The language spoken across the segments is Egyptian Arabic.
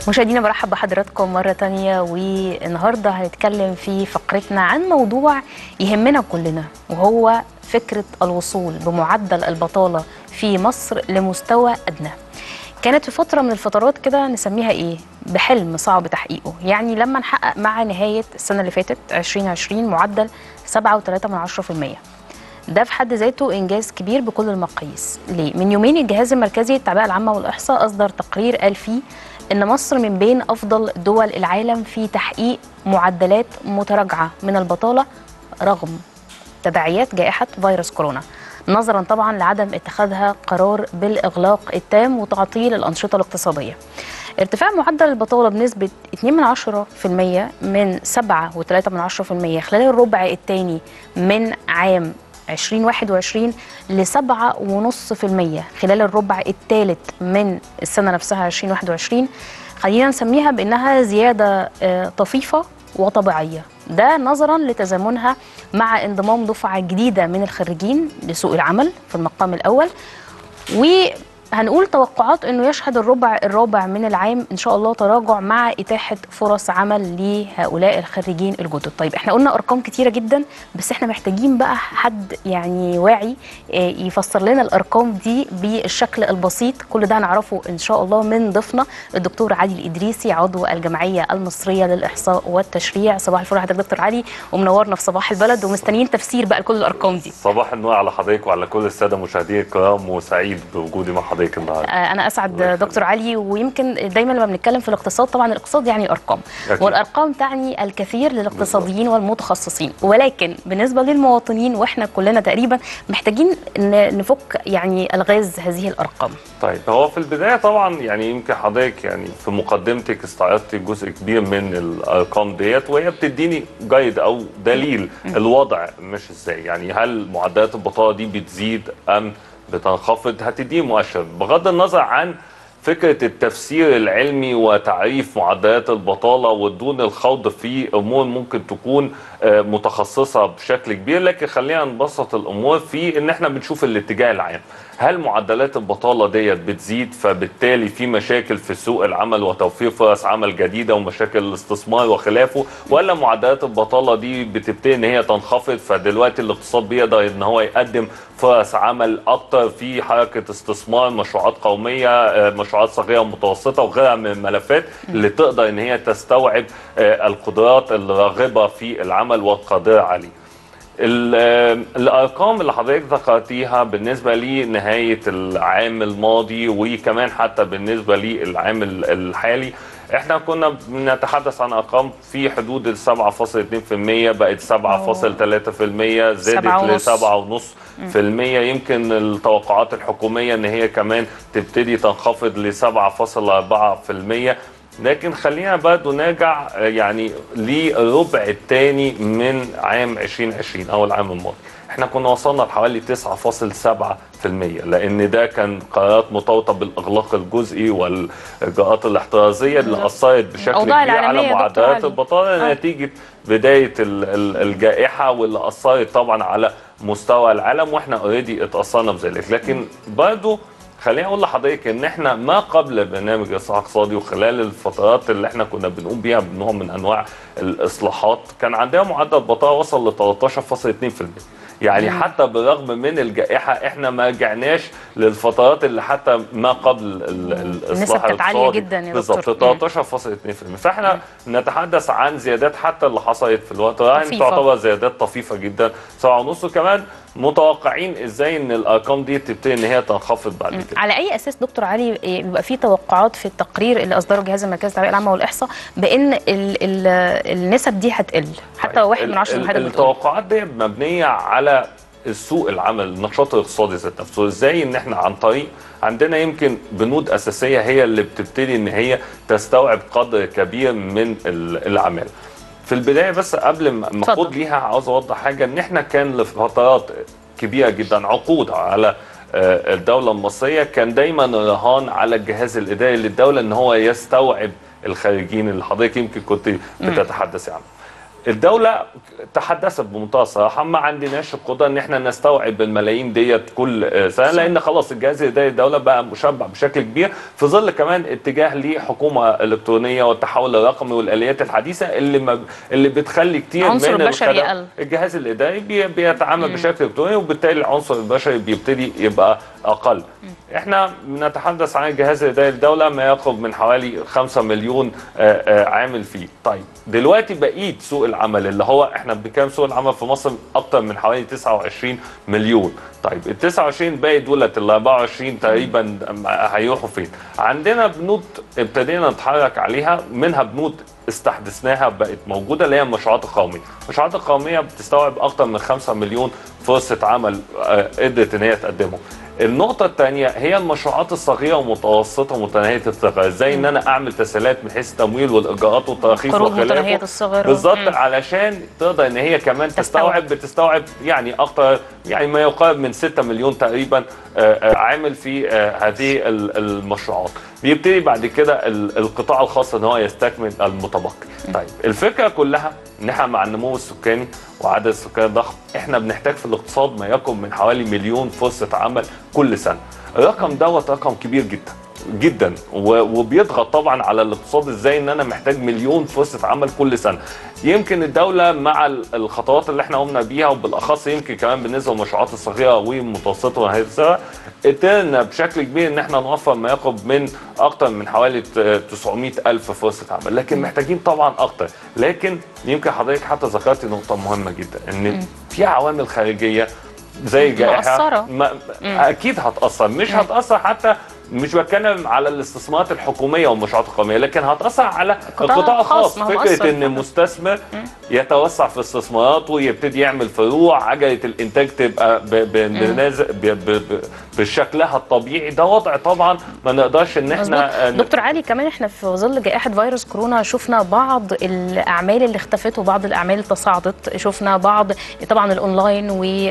مشاهدينا برحب بحضراتكم مرة تانية والنهاردة هنتكلم في فقرتنا عن موضوع يهمنا كلنا وهو فكرة الوصول بمعدل البطالة في مصر لمستوى أدنى كانت في فترة من الفترات كده نسميها إيه؟ بحلم صعب تحقيقه يعني لما نحقق مع نهاية السنة اللي فاتت 2020 معدل 7.3% ده في حد ذاته انجاز كبير بكل المقاييس ليه من يومين الجهاز المركزي للتعبئه العامه والاحصاء اصدر تقرير قال فيه ان مصر من بين افضل دول العالم في تحقيق معدلات متراجعه من البطاله رغم تداعيات جائحه فيروس كورونا نظرا طبعا لعدم اتخاذها قرار بالاغلاق التام وتعطيل الانشطه الاقتصاديه ارتفاع معدل البطاله بنسبه 2% من 7.3% خلال الربع الثاني من عام 2021 ل 7.5% خلال الربع الثالث من السنه نفسها 2021 خلينا نسميها بانها زياده طفيفه وطبيعيه ده نظرا لتزامنها مع انضمام دفعه جديده من الخريجين لسوق العمل في المقام الاول و هنقول توقعات انه يشهد الربع الرابع من العام ان شاء الله تراجع مع اتاحه فرص عمل لهؤلاء الخريجين الجدد طيب احنا قلنا ارقام كتيره جدا بس احنا محتاجين بقى حد يعني واعي يفسر لنا الارقام دي بالشكل البسيط كل ده هنعرفه ان شاء الله من ضيفنا الدكتور علي الادريسي عضو الجمعيه المصريه للاحصاء والتشريع صباح الفل حضرتك دكتور علي ومنورنا في صباح البلد ومستنيين تفسير بقى لكل الارقام دي صباح النور على حضرتك وعلى كل الساده المشاهدين الكرام وسعيد بوجودي مع حضرتك النهارده انا اسعد دكتور علي ويمكن دايما لما بنتكلم في الاقتصاد طبعا الاقتصاد يعني ارقام أكيد. والارقام تعني الكثير للاقتصاديين والمتخصصين ولكن بالنسبه للمواطنين واحنا كلنا تقريبا محتاجين نفك يعني الغاز هذه الارقام طيب هو في البدايه طبعا يعني يمكن حضرتك يعني في مقدمتك استعرضتي جزء كبير من الارقام ديت وهي بتديني جايد او دليل الوضع مش ازاي يعني هل معدلات البطاله دي بتزيد ام بتنخفض هتديه مؤشر بغض النظر عن فكرة التفسير العلمي وتعريف معدلات البطالة ودون الخوض في أمور ممكن تكون متخصصة بشكل كبير لكن خلينا نبسط الأمور في إن إحنا بنشوف الاتجاه العام هل معدلات البطالة ديت بتزيد فبالتالي في مشاكل في سوق العمل وتوفير فرص عمل جديدة ومشاكل الاستثمار وخلافه ولا معدلات البطالة دي بتبتدي إن هي تنخفض فدلوقتي الاقتصاد بيقدر إن هو يقدم فرص عمل أكتر في حركة استثمار مشروعات قومية مشروعات صغيرة ومتوسطة وغيرها من الملفات اللي تقدر إن هي تستوعب القدرات الراغبة في العمل والقادرة عليه الارقام اللي حضرتك ذكرتيها بالنسبه لنهايه العام الماضي وكمان حتى بالنسبه للعام الحالي احنا كنا بنتحدث عن ارقام في حدود ال 7.2% بقت 7.3% زادت ل 7.5% يمكن التوقعات الحكوميه ان هي كمان تبتدي تنخفض ل 7.4% لكن خلينا برضه نرجع يعني للربع الثاني من عام 2020 او العام الماضي احنا كنا وصلنا لحوالي 9.7% لان ده كان قرارات مرتبطه بالاغلاق الجزئي والاجراءات الاحترازيه اللي اثرت بشكل كبير على معدلات البطاله آه. نتيجه بدايه الجائحه واللي اثرت طبعا على مستوى العالم واحنا اوريدي اتاثرنا بذلك لكن برضه خليني اقول لحضرتك ان احنا ما قبل برنامج الاصلاح الاقتصادي وخلال الفترات اللي احنا كنا بنقوم بيها بنوع من انواع الاصلاحات كان عندنا معدل بطاله وصل ل 13.2% يعني مم. حتى بالرغم من الجائحه احنا ما رجعناش للفترات اللي حتى ما قبل الاصلاح كانت عاليه جدا يا بالظبط 13.2% فاحنا مم. نتحدث عن زيادات حتى اللي حصلت في الوقت ده تعتبر زيادات طفيفه جدا 7.5 وكمان متوقعين ازاي ان الارقام دي تبتدي ان هي تنخفض بعد كده على اي اساس دكتور علي بيبقى في توقعات في التقرير اللي اصدره الجهاز المركزي للتعبئه العامه والاحصاء بان ال ال النسب دي هتقل حتى واحد من عشرة حضرتك التوقعات دي مبنيه على السوق العمل النشاط الاقتصادي ذات نفسه ازاي ان احنا عن طريق عندنا يمكن بنود اساسيه هي اللي بتبتدي ان هي تستوعب قدر كبير من العماله في البدايه بس قبل ما اخد ليها عاوز اوضح حاجه ان احنا كان لفترات كبيره جدا عقود على الدوله المصريه كان دايما رهان على الجهاز الاداري للدوله ان هو يستوعب الخارجين اللي حضرتك يمكن كنت بتتحدثي عنه. الدولة تحدثت بمنتهى الصراحة ما عندناش القدرة ان احنا نستوعب الملايين ديت كل آه، سنة لان خلاص الجهاز الاداري الدولة بقى مشبع بشكل كبير في ظل كمان اتجاه لحكومة الكترونية والتحول الرقمي والاليات الحديثة اللي ما اللي بتخلي كتير عنصر من البشري الخدم- يقل. الجهاز الاداري بي- بيتعامل بشكل الكتروني وبالتالي العنصر البشري بيبتدي يبقى اقل احنا بنتحدث عن الجهاز الاداري الدوله ما يقرب من حوالي 5 مليون آه، آه، عامل فيه طيب دلوقتي بقيه سوق العمل اللي هو احنا بكام سوق العمل في مصر اكتر من حوالي 29 مليون طيب ال 29 باقي دولت ال 24 تقريبا هيروحوا فين عندنا بنود ابتدينا نتحرك عليها منها بنود استحدثناها بقت موجوده اللي هي المشروعات القوميه، المشروعات القوميه بتستوعب اكثر من 5 مليون فرصه عمل آه، قدرت ان هي تقدمهم. النقطة الثانية هي المشروعات الصغيرة ومتوسطة ومتناهية الصغر، ازاي ان انا اعمل تسهيلات من حيث التمويل والاجراءات والتراخيص قروض وخلافه متناهية الصغر. بالظبط مم. علشان تقدر ان هي كمان تستوعب. تستوعب بتستوعب يعني اكتر يعني ما يقارب من 6 مليون تقريبا آه، آه، عامل في آه، هذه ال- المشروعات بيبتدي بعد كده ال- القطاع الخاص ان هو يستكمل المتبقي طيب الفكره كلها ان احنا مع النمو السكاني وعدد السكان الضخم احنا بنحتاج في الاقتصاد ما يقرب من حوالي مليون فرصه عمل كل سنه الرقم دوت رقم كبير جدا جدا و- وبيضغط طبعا على الاقتصاد ازاي ان انا محتاج مليون فرصه عمل كل سنه يمكن الدوله مع ال- الخطوات اللي احنا قمنا بيها وبالاخص يمكن كمان بالنسبه للمشروعات الصغيره والمتوسطه ونهايه الصغيره قدرنا بشكل كبير ان احنا نوفر ما يقرب من اكتر من حوالي ت- 900 الف فرصه عمل لكن محتاجين طبعا اكتر لكن يمكن حضرتك حتى ذكرتي نقطه مهمه جدا ان في عوامل خارجيه زي الجائحه مؤثرة. ما اكيد هتاثر مش هتاثر حتى مش بتكلم على الاستثمارات الحكوميه والمشروعات القوميه لكن هتاثر على القطاع القطاع الخاص، الخاص ما هو مؤثر فكره ان فعلا. مستثمر يتوسع في استثماراته ويبتدي يعمل فروع عجله الانتاج تبقى ب- ب- بناز- ب- ب- ب- بشكلها الطبيعي ده وضع طبعا ما نقدرش ان احنا مظبوط دكتور علي كمان احنا في ظل جائحه فيروس كورونا شفنا بعض الاعمال اللي اختفت وبعض الاعمال اللي تصاعدت شفنا بعض طبعا الاونلاين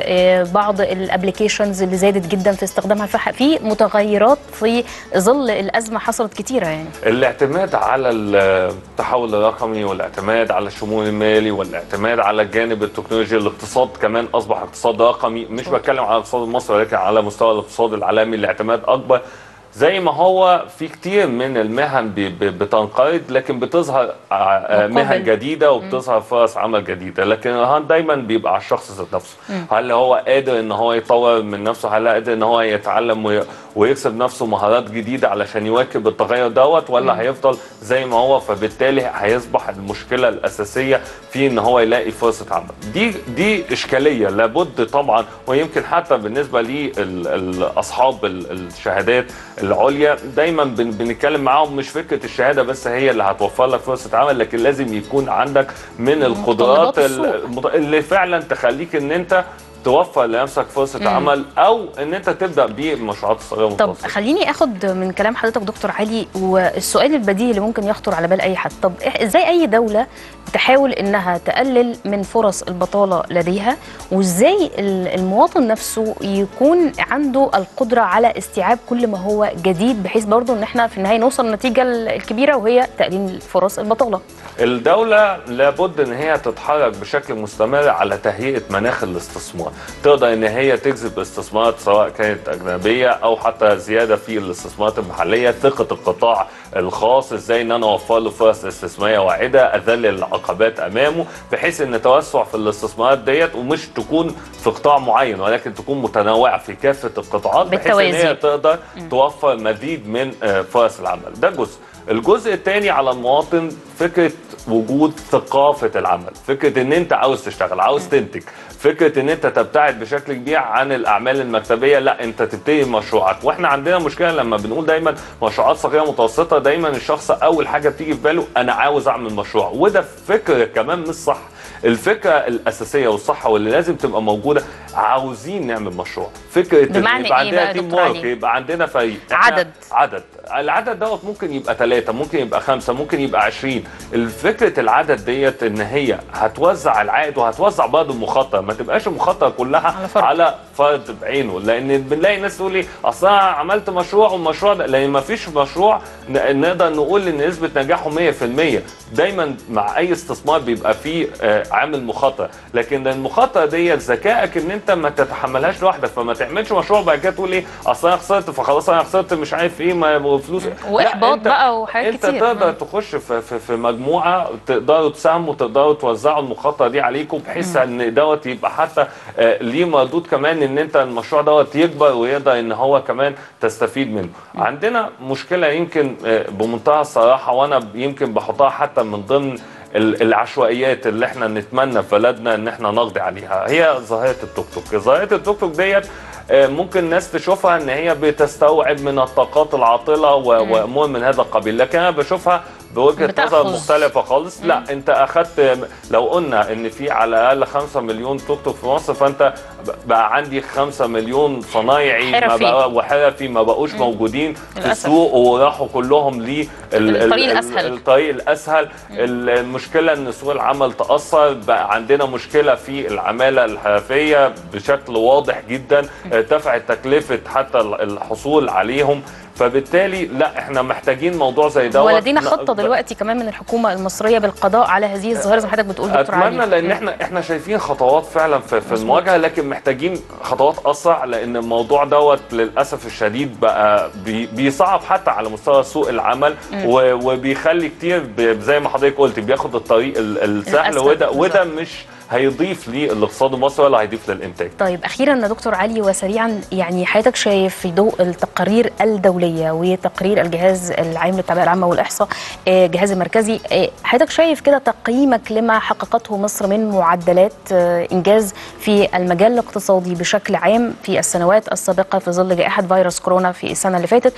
وبعض الابلكيشنز اللي زادت جدا في استخدامها فح- في متغيرات في ظل الازمه حصلت كتيره يعني الاعتماد على التحول الرقمي والاعتماد على الشمول المالي والاعتماد على الجانب التكنولوجي الاقتصاد كمان اصبح اقتصاد رقمي مش بتكلم على الاقتصاد المصري ولكن على مستوى الاقتصاد العالمي الاعتماد اكبر زي ما هو في كتير من المهن ب- ب- بتنقرض لكن بتظهر ع- مهن مقابل. جديده وبتظهر فرص عمل جديده لكن الرهان دايما بيبقى على الشخص ذات نفسه هل هو قادر ان هو يطور من نفسه هل قادر ان هو يتعلم وي- ويكسب نفسه مهارات جديده علشان يواكب التغير دوت ولا هيفضل زي ما هو فبالتالي هيصبح المشكله الاساسيه في ان هو يلاقي فرصه عمل دي دي اشكاليه لابد طبعا ويمكن حتى بالنسبه لاصحاب الشهادات العليا دايما بن- بنتكلم معاهم مش فكره الشهاده بس هي اللي هتوفر لك فرصه عمل لكن لازم يكون عندك من القدرات متطلبات السوق. المت- اللي فعلا تخليك ان انت توفر لنفسك فرصه عمل او ان انت تبدا بمشروعات الصغيره طب والمتوسطه خليني اخد من كلام حضرتك دكتور علي والسؤال البديهي اللي ممكن يخطر على بال اي حد طب إح- ازاي اي دوله تحاول انها تقلل من فرص البطاله لديها وازاي ال- المواطن نفسه يكون عنده القدره على استيعاب كل ما هو جديد بحيث برضه ان احنا في النهايه نوصل للنتيجه ال- الكبيره وهي تقليل فرص البطاله الدولة لابد ان هي تتحرك بشكل مستمر على تهيئة مناخ الاستثمار تقدر ان هي تجذب استثمارات سواء كانت اجنبية او حتى زيادة في الاستثمارات المحلية ثقة القطاع الخاص ازاي ان انا اوفر له فرص استثمارية واعدة اذلل العقبات امامه بحيث ان توسع في الاستثمارات ديت ومش تكون في قطاع معين ولكن تكون متنوعة في كافة القطاعات بحيث ان بالتوازي. هي تقدر توفر مزيد من آه، فرص العمل ده جزء الجزء الثاني على المواطن فكره وجود ثقافه العمل فكره ان انت عاوز تشتغل عاوز تنتج فكره ان انت تبتعد بشكل كبير عن الاعمال المكتبيه لا انت تبتدي مشروعك واحنا عندنا مشكله لما بنقول دايما مشروعات صغيره متوسطه دايما الشخص اول حاجه بتيجي في باله انا عاوز اعمل مشروع وده فكر كمان مش صح الفكره الاساسيه والصح واللي لازم تبقى موجوده عاوزين نعمل مشروع فكره إن بمعنى يبقى إيه بقى عندنا يا تيم دكتور ورك علي؟ يبقى عندنا فريق إحنا عدد. عدد العدد دوت ممكن يبقى ثلاثة ممكن يبقى خمسة ممكن يبقى عشرين الفكرة العدد ديت ان هي هتوزع العائد وهتوزع برضه المخاطرة ما تبقاش المخاطرة كلها على فرد. على فرد بعينه لان بنلاقي ناس تقول لي اصل انا عملت مشروع والمشروع ده لان ما فيش مشروع ن- نقدر نقول ان نسبه نجاحه 100% دايما مع اي استثمار بيبقى فيه آه، عامل مخاطره لكن المخاطره دي ذكائك ان انت ما تتحملهاش لوحدك فما تعملش مشروع بعد كده تقول ايه اصل انا خسرت فخلاص انا خسرت مش عارف ايه ما فلوس لا، وإحباط أنت- بقى وحاجات انت كتير. تقدر مم. تخش في, في, في مجموعه تقدروا تساهموا تقدروا توزعوا المخاطره دي عليكم بحيث ان دوت يبقى حتى آه، ليه مردود كمان ان انت المشروع دوت يكبر ويقدر ان هو كمان تستفيد منه. عندنا مشكله يمكن آه، بمنتهى الصراحه وانا يمكن بحطها حتى من ضمن ال- العشوائيات اللي احنا نتمنى في بلدنا ان احنا نقضي عليها هي ظاهره التوك توك ظاهره التوك توك ديت آه، ممكن الناس تشوفها ان هي بتستوعب من الطاقات العاطله و- وامور من هذا القبيل لكن انا بشوفها بوجهه نظر بتأخذ. مختلفه خالص لا انت اخذت لو قلنا ان في على الاقل 5 مليون توك توك في مصر فانت بقى عندي 5 مليون صنايعي ما حرفي. بقى وحرفي ما بقوش موجودين في للأسف. السوق وراحوا كلهم ل الطريق الأسهل. الطريق الاسهل المشكله ان سوق العمل تاثر بقى عندنا مشكله في العماله الحرفيه بشكل واضح جدا ارتفعت تكلفه حتى الحصول عليهم فبالتالي لا احنا محتاجين موضوع زي دوت ولدينا ن- خطه دلوقتي كمان من الحكومه المصريه بالقضاء على هذه الظاهره زي ما حضرتك بتقول دكتور علي اتمنى لان احنا احنا شايفين خطوات فعلا في, في المواجهه لكن محتاجين خطوات اسرع لان الموضوع دوت للاسف الشديد بقى بي بيصعب حتى على مستوى سوق العمل و- وبيخلي كتير ب- زي ما حضرتك قلت بياخد الطريق ال- السهل الأسهل وده وده بالظبط. مش هيضيف للاقتصاد المصري ولا هيضيف للانتاج طيب اخيرا يا دكتور علي وسريعا يعني حضرتك شايف في ضوء التقارير الدوليه وتقرير الجهاز العام للتعبئه العامه والاحصاء آه، الجهاز المركزي آه، حضرتك شايف كده تقييمك لما حققته مصر من معدلات آه، انجاز في المجال الاقتصادي بشكل عام في السنوات السابقه في ظل جائحه فيروس كورونا في السنه اللي فاتت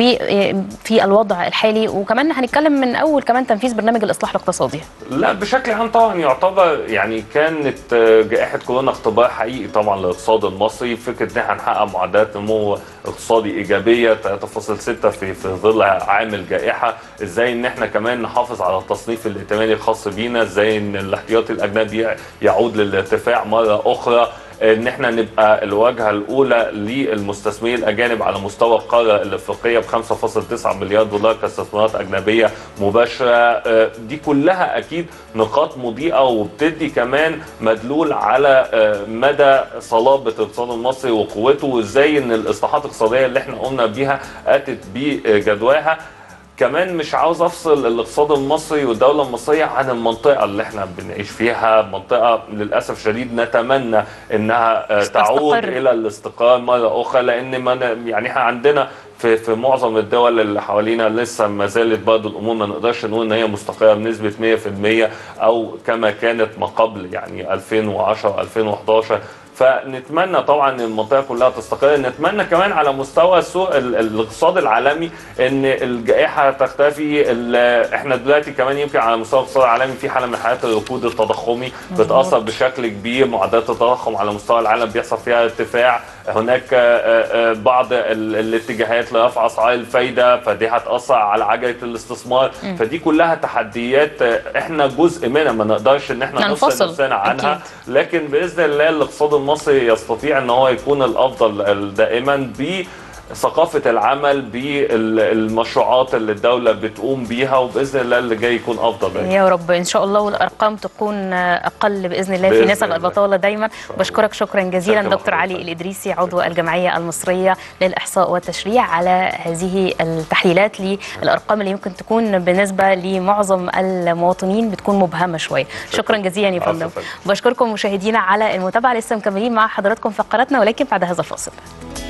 وفي الوضع الحالي وكمان هنتكلم من اول كمان تنفيذ برنامج الاصلاح الاقتصادي لا بشكل عام طبعا يعتبر يعني كانت آه، جائحه كورونا اختبار حقيقي طبعا للاقتصاد المصري فكره ان احنا نحقق معدلات نمو اقتصادي ايجابيه 3.6 في في ظل عام الجائحه ازاي ان احنا كمان نحافظ على التصنيف الائتماني الخاص بينا ازاي ان الاحتياطي الاجنبي يعود للارتفاع مره اخرى ان احنا نبقى الواجهه الاولى للمستثمرين الاجانب على مستوى القاره الافريقيه ب 5.9 مليار دولار كاستثمارات اجنبيه مباشره آه، دي كلها اكيد نقاط مضيئه وبتدي كمان مدلول على آه، مدى صلابه الاقتصاد المصري وقوته وازاي ان الاصلاحات الاقتصاديه اللي احنا قمنا بيها اتت بجدواها كمان مش عاوز افصل الاقتصاد المصري والدوله المصريه عن المنطقه اللي احنا بنعيش فيها منطقه للاسف شديد نتمنى انها آه، تعود تستقر. الى الاستقرار مره اخرى لان ما ن- يعني احنا عندنا في في معظم الدول اللي حوالينا لسه ما زالت برضه الامور ما نقدرش نقول ان هي مستقره بنسبه 100% او كما كانت ما قبل يعني 2010 2011 فنتمنى طبعا ان المنطقه كلها تستقر نتمنى كمان على مستوى السوق ال- الاقتصاد العالمي ان الجائحه تختفي ال- احنا دلوقتي كمان يمكن على مستوى الاقتصاد العالمي في حاله من حالات الركود التضخمي بتاثر بشكل كبير معدلات التضخم على مستوى العالم بيحصل فيها ارتفاع هناك آه، آه، بعض ال- الاتجاهات لرفع اسعار الفايده فدي هتاثر على عجله الاستثمار فدي كلها تحديات آه، احنا جزء منها ما نقدرش ان احنا نفصل ننفصل. نفسنا عنها أكيد. لكن باذن الله الاقتصاد المصري يستطيع ان هو يكون الافضل دائما ب ثقافة العمل بالمشروعات اللي الدولة بتقوم بيها وبإذن الله اللي جاي يكون أفضل يعني. يا رب ان شاء الله والارقام تكون اقل باذن الله في بإذن نسب الله. البطاله دايما بشكرك شكرا جزيلا شكرا دكتور علي حضرتك. الادريسي عضو الجمعيه المصريه للاحصاء والتشريع على هذه التحليلات للارقام اللي يمكن تكون بالنسبه لمعظم المواطنين بتكون مبهمه شويه شكرا جزيلا يا فندم عفواً. بشكركم مشاهدينا على المتابعه لسه مكملين مع حضراتكم فقراتنا ولكن بعد هذا الفاصل